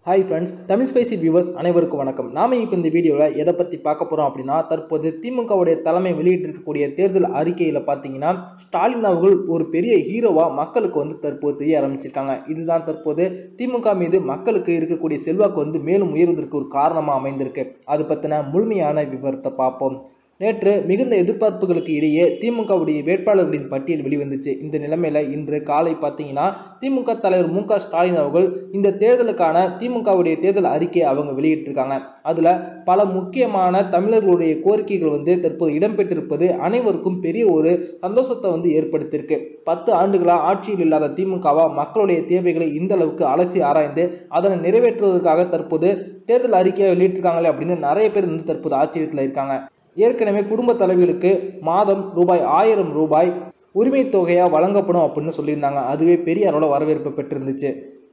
hi friends Tamil spicy viewers அனைவருக்கும் வணக்கம் நாம இப்போ இந்த வீடியோவில் எதை பற்றி பார்க்க போகிறோம் அப்படின்னா தற்போது திமுகவுடைய தலைமை வெளியிட்டிருக்கக்கூடிய தேர்தல் அறிக்கையில் பார்த்தீங்கன்னா ஸ்டாலின் அவர்கள் ஒரு பெரிய ஹீரோவாக மக்களுக்கு வந்து தற்போது தெரிய ஆரம்பிச்சிருக்காங்க இதுதான் தற்போது திமுக மீது மக்களுக்கு இருக்கக்கூடிய செல்வாக்கு வந்து மேலும் உயர்வதற்கு ஒரு காரணமாக அமைந்திருக்கு அது பற்றின முழுமையான விவரத்தை பார்ப்போம் நேற்று மிகுந்த எதிர்பார்ப்புகளுக்கு இடையே திமுகவுடைய வேட்பாளர்களின் பட்டியல் வெளிவந்துச்சு இந்த நிலைமையில இன்று காலை பார்த்தீங்கன்னா திமுக தலைவர் மு க ஸ்டாலின் அவர்கள் இந்த தேர்தலுக்கான திமுகவுடைய தேர்தல் அறிக்கையை அவங்க வெளியிட்டிருக்காங்க அதில் பல முக்கியமான தமிழர்களுடைய கோரிக்கைகள் வந்து தற்போது இடம்பெற்றிருப்பது அனைவருக்கும் பெரிய ஒரு சந்தோஷத்தை வந்து ஏற்படுத்தியிருக்கு பத்து ஆண்டுகளாக ஆட்சியில் இல்லாத திமுகவா மக்களுடைய தேவைகளை இந்த அளவுக்கு அலசி ஆராய்ந்து அதனை நிறைவேற்றுவதற்காக தற்போது தேர்தல் அறிக்கையை வெளியிட்டிருக்காங்களே அப்படின்னு நிறைய பேர் வந்து தற்போது ஆச்சரியத்தில் இருக்காங்க ஏற்கனவே குடும்ப தலைவிகளுக்கு மாதம் ரூபாய் ஆயிரம் ரூபாய் உரிமை தொகையாக வழங்கப்படும் அப்படின்னு சொல்லியிருந்தாங்க அதுவே பெரிய அளவில் வரவேற்பு பெற்றிருந்துச்சு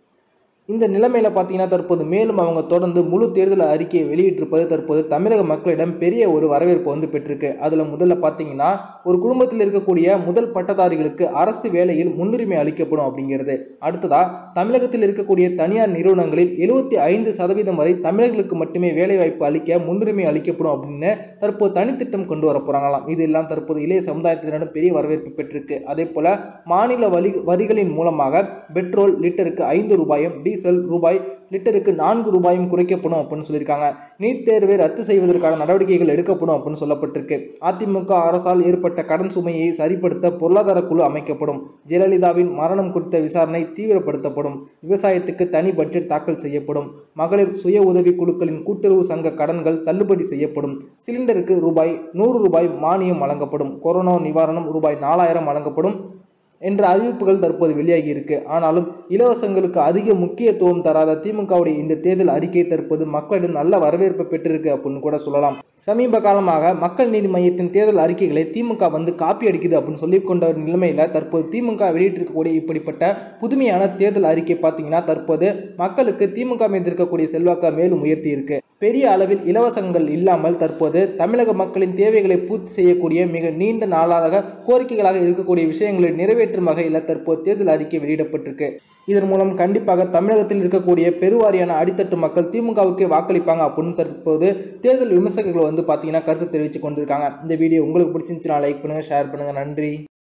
இந்த நிலைமையில் பார்த்தீங்கன்னா தற்போது மேலும் அவங்க தொடர்ந்து முழு தேர்தல் அறிக்கையை வெளியிட்டிருப்பது தற்போது தமிழக மக்களிடம் பெரிய ஒரு வரவேற்பு வந்து பெற்றிருக்கு அதில் முதல்ல பார்த்தீங்கன்னா ஒரு குடும்பத்தில் இருக்கக்கூடிய முதல் பட்டதாரிகளுக்கு அரசு வேலையில் முன்னுரிமை அளிக்கப்படும் அப்படிங்கிறது அடுத்ததாக தமிழகத்தில் இருக்கக்கூடிய தனியார் நிறுவனங்களில் எழுபத்தி ஐந்து சதவீதம் வரை தமிழர்களுக்கு மட்டுமே வேலைவாய்ப்பு அளிக்க முன்னுரிமை அளிக்கப்படும் அப்படின்னு தற்போது தனித்திட்டம் கொண்டு வர போகிறாங்களாம் இது எல்லாம் தற்போது இளைய சமுதாயத்தினரிடம் பெரிய வரவேற்பு பெற்றிருக்கு அதே போல் மாநில வரி வரிகளின் மூலமாக பெட்ரோல் லிட்டருக்கு ஐந்து ரூபாயும் டீசல் ரூபாய் லிட்டருக்கு நான்கு ரூபாயும் குறைக்கப்படும் அப்படின்னு சொல்லியிருக்காங்க நீட் தேர்வை ரத்து செய்வதற்கான நடவடிக்கைகள் எடுக்கப்படும் அப்படின்னு சொல்லப்பட்டிருக்கு அதிமுக அரசால் ஏற்பட்ட கடன் சுமையை சரிப்படுத்த பொருளாதார குழு அமைக்கப்படும் ஜெயலலிதாவின் மரணம் குறித்த விசாரணை தீவிரப்படுத்தப்படும் விவசாயத்துக்கு தனி பட்ஜெட் தாக்கல் செய்யப்படும் மகளிர் சுய உதவி குழுக்களின் கூட்டுறவு சங்க கடன்கள் தள்ளுபடி செய்யப்படும் சிலிண்டருக்கு ரூபாய் நூறு ரூபாய் மானியம் வழங்கப்படும் கொரோனா நிவாரணம் ரூபாய் நாலாயிரம் வழங்கப்படும் என்ற அறிவிப்புகள் தற்போது வெளியாகி இருக்கு ஆனாலும் இலவசங்களுக்கு அதிக முக்கியத்துவம் தராத திமுகவுடைய இந்த தேர்தல் அறிக்கை தற்போது மக்களிடம் நல்ல வரவேற்பு பெற்றிருக்கு அப்படின்னு கூட சொல்லலாம் சமீப காலமாக மக்கள் நீதி மையத்தின் தேர்தல் அறிக்கைகளை திமுக வந்து காப்பி அடிக்குது அப்படின்னு சொல்லி கொண்ட நிலைமையில தற்போது திமுக வெளியிட்டிருக்கக்கூடிய இப்படிப்பட்ட புதுமையான தேர்தல் அறிக்கை பார்த்தீங்கன்னா தற்போது மக்களுக்கு திமுக மீது இருக்கக்கூடிய செல்வாக்கை மேலும் உயர்த்தி இருக்கு பெரிய அளவில் இலவசங்கள் இல்லாமல் தற்போது தமிழக மக்களின் தேவைகளை பூர்த்தி செய்யக்கூடிய மிக நீண்ட நாளாக கோரிக்கைகளாக இருக்கக்கூடிய விஷயங்களை நிறைவேற்றும் வகையில் தற்போது தேர்தல் அறிக்கை வெளியிடப்பட்டிருக்கு இதன் மூலம் கண்டிப்பாக தமிழகத்தில் இருக்கக்கூடிய பெருவாரியான அடித்தட்டு மக்கள் திமுகவுக்கு வாக்களிப்பாங்க அப்படின்னு தற்போது தேர்தல் விமர்சகர்கள் வந்து பார்த்தீங்கன்னா கருத்து தெரிவித்து கொண்டிருக்காங்க இந்த வீடியோ உங்களுக்கு பிடிச்சிருந்துச்சுன்னா லைக் பண்ணுங்கள் ஷேர் பண்ணுங்கள் நன்றி